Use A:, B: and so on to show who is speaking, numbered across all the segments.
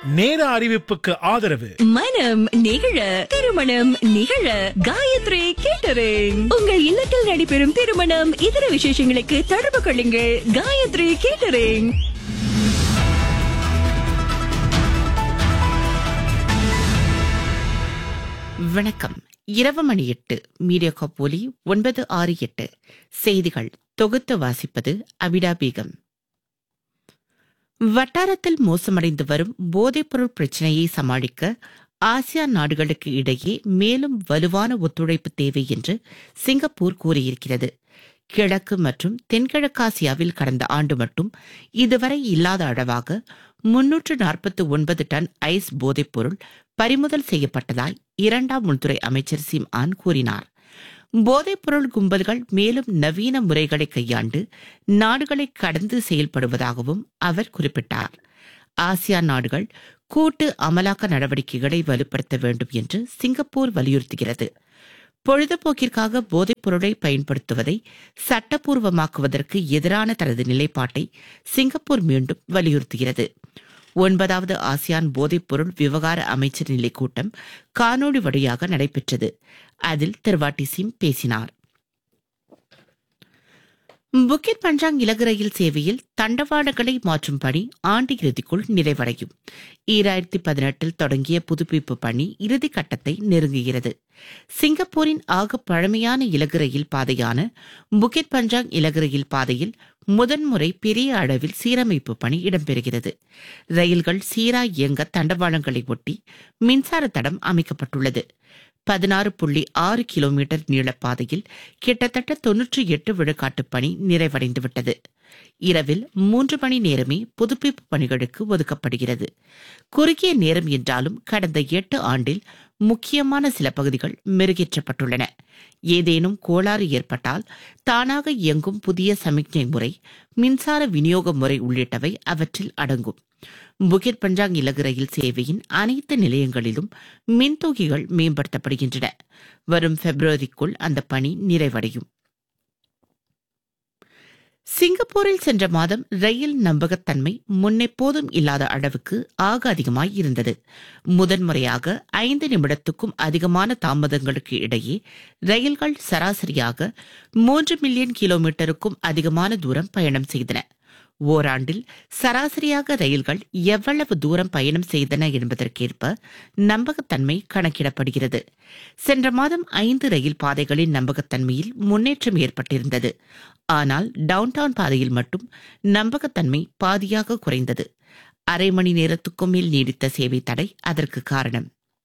A: நேர அறிவிப்புக்கு ஆதரவு
B: மனம் நிகழ திருமணம் நிகழ காயத்ரி கேட்டரிங் உங்கள் இல்லத்தில் நடைபெறும் திருமணம் இதர விசேஷங்களுக்கு தொடர்பு கொள்ளுங்கள் காயத்ரி கேட்டரிங்
C: வணக்கம் இரவு மணி எட்டு மீடியா ஒலி ஒன்பது ஆறு எட்டு செய்திகள் தொகுத்து வாசிப்பது அபிடா பேகம் வட்டாரத்தில் மோசமடைந்து வரும் போதைப்பொருள் பிரச்சினையை சமாளிக்க ஆசியான் நாடுகளுக்கு இடையே மேலும் வலுவான ஒத்துழைப்பு தேவை என்று சிங்கப்பூர் கூறியிருக்கிறது கிழக்கு மற்றும் தென்கிழக்காசியாவில் கடந்த ஆண்டு மட்டும் இதுவரை இல்லாத அளவாக முன்னூற்று நாற்பத்தி ஒன்பது டன் ஐஸ் போதைப்பொருள் பறிமுதல் செய்யப்பட்டதாய் இரண்டாம் உள்துறை அமைச்சர் சிம் ஆன் கூறினார் போதைப்பொருள் கும்பல்கள் மேலும் நவீன முறைகளை கையாண்டு நாடுகளை கடந்து செயல்படுவதாகவும் அவர் குறிப்பிட்டார் ஆசியான் நாடுகள் கூட்டு அமலாக்க நடவடிக்கைகளை வலுப்படுத்த வேண்டும் என்று சிங்கப்பூர் வலியுறுத்துகிறது பொழுதுபோக்கிற்காக போதைப் பொருளை பயன்படுத்துவதை சட்டப்பூர்வமாக்குவதற்கு எதிரான தனது நிலைப்பாட்டை சிங்கப்பூர் மீண்டும் வலியுறுத்துகிறது ஒன்பதாவது ஆசியான் போதைப்பொருள் விவகார அமைச்சர் நிலை கூட்டம் காணொளி வழியாக நடைபெற்றது அதில் திருவாட்டி சிம் பேசினார் புக்கிட் பஞ்சாங் இலகு ரயில் சேவையில் தண்டவாளங்களை மாற்றும் பணி ஆண்டு இறுதிக்குள் நிறைவடையும் ஈராயிரத்தி பதினெட்டில் தொடங்கிய புதுப்பிப்பு பணி இறுதி கட்டத்தை நெருங்குகிறது சிங்கப்பூரின் ஆக பழமையான இலகு ரயில் பாதையான புக்கிட் பஞ்சாங் இலகு ரயில் பாதையில் முதன்முறை பெரிய அளவில் சீரமைப்பு பணி இடம்பெறுகிறது ரயில்கள் சீராய் இயங்க தண்டவாளங்களை ஒட்டி மின்சார தடம் அமைக்கப்பட்டுள்ளது பதினாறு புள்ளி ஆறு கிலோமீட்டர் நீள பாதையில் கிட்டத்தட்ட தொன்னூற்றி எட்டு விழுக்காட்டு பணி நிறைவடைந்துவிட்டது இரவில் மூன்று மணி நேரமே புதுப்பிப்பு பணிகளுக்கு ஒதுக்கப்படுகிறது குறுகிய நேரம் என்றாலும் கடந்த எட்டு ஆண்டில் முக்கியமான சில பகுதிகள் மெருகேற்றப்பட்டுள்ளன ஏதேனும் கோளாறு ஏற்பட்டால் தானாக இயங்கும் புதிய சமிக்ஞை முறை மின்சார விநியோக முறை உள்ளிட்டவை அவற்றில் அடங்கும் புகிர் பஞ்சாங் இலகு ரயில் சேவையின் அனைத்து நிலையங்களிலும் மின்தூக்கிகள் மேம்படுத்தப்படுகின்றன வரும் பிப்ரவரிக்குள் அந்த பணி நிறைவடையும் சிங்கப்பூரில் சென்ற மாதம் ரயில் நம்பகத்தன்மை முன்னெப்போதும் இல்லாத அளவுக்கு ஆக அதிகமாய் இருந்தது முதன்முறையாக ஐந்து நிமிடத்துக்கும் அதிகமான தாமதங்களுக்கு இடையே ரயில்கள் சராசரியாக மூன்று மில்லியன் கிலோமீட்டருக்கும் அதிகமான தூரம் பயணம் செய்தன ஓராண்டில் சராசரியாக ரயில்கள் எவ்வளவு தூரம் பயணம் செய்தன என்பதற்கேற்ப நம்பகத்தன்மை கணக்கிடப்படுகிறது சென்ற மாதம் ஐந்து ரயில் பாதைகளின் நம்பகத்தன்மையில் முன்னேற்றம் ஏற்பட்டிருந்தது ஆனால் டவுன்டவுன் பாதையில் மட்டும் நம்பகத்தன்மை பாதியாக குறைந்தது அரை மணி நேரத்துக்கும் மேல் நீடித்த சேவை தடை அதற்கு காரணம்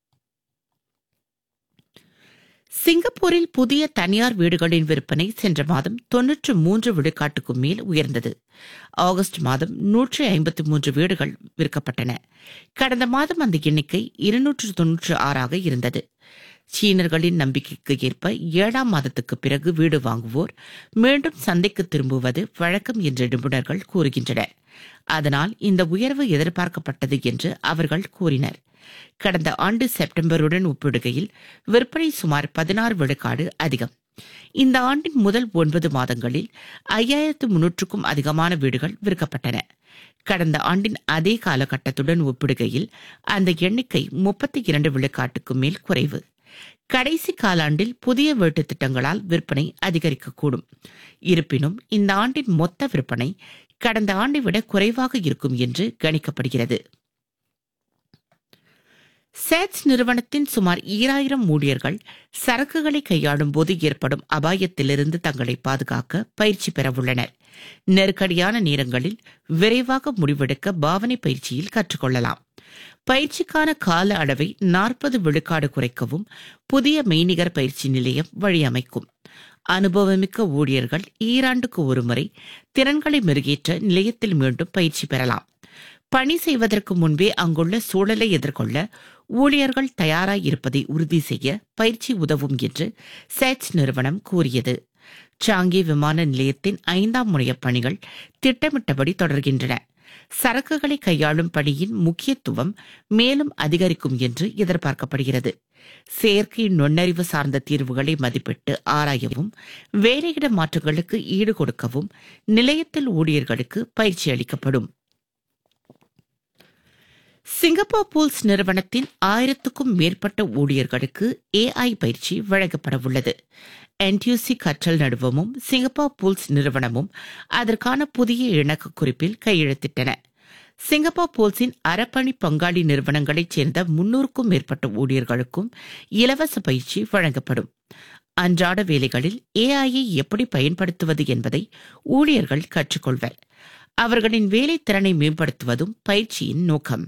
C: சிங்கப்பூரில் புதிய தனியார் வீடுகளின் விற்பனை சென்ற மாதம் தொன்னூற்று மூன்று விழுக்காட்டுக்கும் மேல் உயர்ந்தது ஆகஸ்ட் மாதம் நூற்றி ஐம்பத்தி மூன்று வீடுகள் விற்கப்பட்டன கடந்த மாதம் அந்த எண்ணிக்கை இருநூற்று தொன்னூற்று ஆறாக இருந்தது சீனர்களின் நம்பிக்கைக்கு ஏற்ப ஏழாம் மாதத்துக்கு பிறகு வீடு வாங்குவோர் மீண்டும் சந்தைக்கு திரும்புவது வழக்கம் என்று நிபுணர்கள் கூறுகின்றனர் அதனால் இந்த உயர்வு எதிர்பார்க்கப்பட்டது என்று அவர்கள் கூறினர் கடந்த ஆண்டு செப்டம்பருடன் ஒப்பிடுகையில் விற்பனை சுமார் பதினாறு விழுக்காடு அதிகம் இந்த ஆண்டின் முதல் ஒன்பது மாதங்களில் ஐயாயிரத்து முன்னூற்றுக்கும் அதிகமான வீடுகள் விற்கப்பட்டன கடந்த ஆண்டின் அதே காலகட்டத்துடன் ஒப்பிடுகையில் அந்த எண்ணிக்கை முப்பத்தி இரண்டு விழுக்காட்டுக்கு மேல் குறைவு கடைசி காலாண்டில் புதிய வீட்டுத் திட்டங்களால் விற்பனை அதிகரிக்கக்கூடும் இருப்பினும் இந்த ஆண்டின் மொத்த விற்பனை கடந்த ஆண்டை விட குறைவாக இருக்கும் என்று கணிக்கப்படுகிறது சேட்ஸ் நிறுவனத்தின் சுமார் ஈராயிரம் ஊழியர்கள் சரக்குகளை கையாளும் போது ஏற்படும் அபாயத்திலிருந்து தங்களை பாதுகாக்க பயிற்சி பெறவுள்ளனர் நெருக்கடியான நேரங்களில் விரைவாக முடிவெடுக்க பாவனை பயிற்சியில் கற்றுக்கொள்ளலாம் பயிற்சிக்கான கால அளவை நாற்பது விழுக்காடு குறைக்கவும் புதிய மெய்நிகர் பயிற்சி நிலையம் வழியமைக்கும் அனுபவமிக்க ஊழியர்கள் ஈராண்டுக்கு ஒருமுறை திறன்களை மெருகேற்ற நிலையத்தில் மீண்டும் பயிற்சி பெறலாம் பணி செய்வதற்கு முன்பே அங்குள்ள சூழலை எதிர்கொள்ள ஊழியர்கள் தயாராய் இருப்பதை உறுதி செய்ய பயிற்சி உதவும் என்று சேட்ஸ் நிறுவனம் கூறியது சாங்கி விமான நிலையத்தின் ஐந்தாம் முனையப் பணிகள் திட்டமிட்டபடி தொடர்கின்றன சரக்குகளை கையாளும் பணியின் முக்கியத்துவம் மேலும் அதிகரிக்கும் என்று எதிர்பார்க்கப்படுகிறது செயற்கை நுண்ணறிவு சார்ந்த தீர்வுகளை மதிப்பிட்டு ஆராயவும் வேலையிட மாற்றங்களுக்கு ஈடு கொடுக்கவும் நிலையத்தில் ஊழியர்களுக்கு பயிற்சி அளிக்கப்படும் சிங்கப்பூர் பூல்ஸ் நிறுவனத்தின் ஆயிரத்துக்கும் மேற்பட்ட ஊழியர்களுக்கு ஏஐ பயிற்சி வழங்கப்படவுள்ளது என்டியூசி கற்றல் நடுவமும் சிங்கப்பூர் பூல்ஸ் நிறுவனமும் அதற்கான புதிய இணக்க குறிப்பில் கையெழுத்திட்டன சிங்கப்பூர் போல்ஸின் அறப்பணி பங்காளி நிறுவனங்களைச் சேர்ந்த முன்னூறுக்கும் மேற்பட்ட ஊழியர்களுக்கும் இலவச பயிற்சி வழங்கப்படும் அன்றாட வேலைகளில் ஏஐயை எப்படி பயன்படுத்துவது என்பதை ஊழியர்கள் கற்றுக்கொள்வர் அவர்களின் வேலை திறனை மேம்படுத்துவதும் பயிற்சியின் நோக்கம்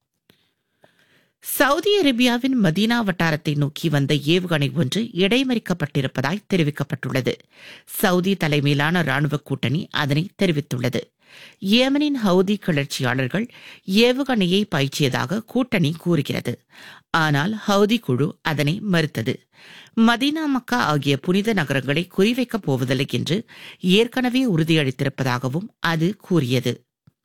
C: சவுதி அரேபியாவின் மதீனா வட்டாரத்தை நோக்கி வந்த ஏவுகணை ஒன்று இடைமறிக்கப்பட்டிருப்பதாய் தெரிவிக்கப்பட்டுள்ளது சவுதி தலைமையிலான ராணுவ கூட்டணி அதனை தெரிவித்துள்ளது ஏமனின் ஹவுதி கிளர்ச்சியாளர்கள் ஏவுகணையை பாய்ச்சியதாக கூட்டணி கூறுகிறது ஆனால் ஹவுதி குழு அதனை மறுத்தது மதீனா மக்கா ஆகிய புனித நகரங்களை குறிவைக்கப் போவதில்லை என்று ஏற்கனவே உறுதியளித்திருப்பதாகவும் அது கூறியது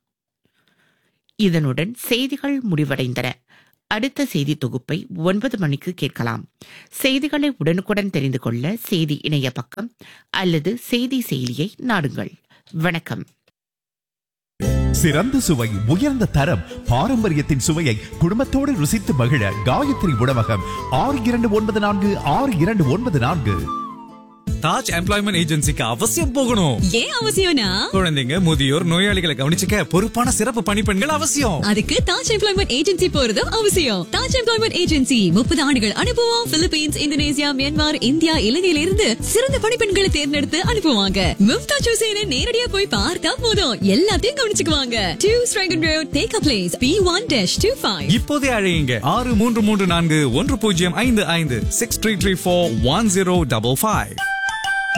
C: இதனுடன் செய்திகள் முடிவடைந்தன அடுத்த செய்தி தொகுப்பை ஒன்பது மணிக்கு கேட்கலாம் செய்திகளை உடனுக்குடன் தெரிந்து கொள்ள செய்தி இணைய பக்கம் அல்லது செய்தி செயலியை நாடுங்கள் வணக்கம்
D: சிறந்த சுவை உயர்ந்த தரம் பாரம்பரியத்தின் சுவையை குடும்பத்தோடு ருசித்து மகிழ காயத்ரி உணவகம் ஆறு இரண்டு ஒன்பது நான்கு ஆறு இரண்டு ஒன்பது நான்கு
E: தாஜ் எம்ப்ளாய்மெண்ட் ஏஜென்சிக்கு அவசியம் போகணும்
B: ஏன் அவசியம்னா
E: குழந்தைங்க முதியோர் நோயாளிகளை கவனிச்சுக்க பொறுப்பான சிறப்பு பணிப்பெண்கள் அவசியம்
B: அதுக்கு தாஜ் எம்ப்ளாய்மெண்ட் ஏஜென்சி போறதும் அவசியம் தாஜ் எம்ப்ளாய்மெண்ட் ஏஜென்சி முப்பது ஆண்டுகள் அனுபவம் பிலிப்பீன்ஸ் இந்தோனேசியா மியான்மர் இந்தியா இலங்கையில இருந்து சிறந்த பணிப்பெண்களை தேர்ந்தெடுத்து அனுப்புவாங்க மும்தாஜ் ஹுசேனை நேரடியா போய் பார்த்தா போதும் எல்லாத்தையும் கவனிச்சுக்குவாங்க two Strahans road take a place B one dash two five
E: இப்போதே அழையுங்க ஆறு மூன்று மூன்று நான்கு ஒன்று பூஜ்ஜியம் ஐந்து ஐந்து six three three four one zero double five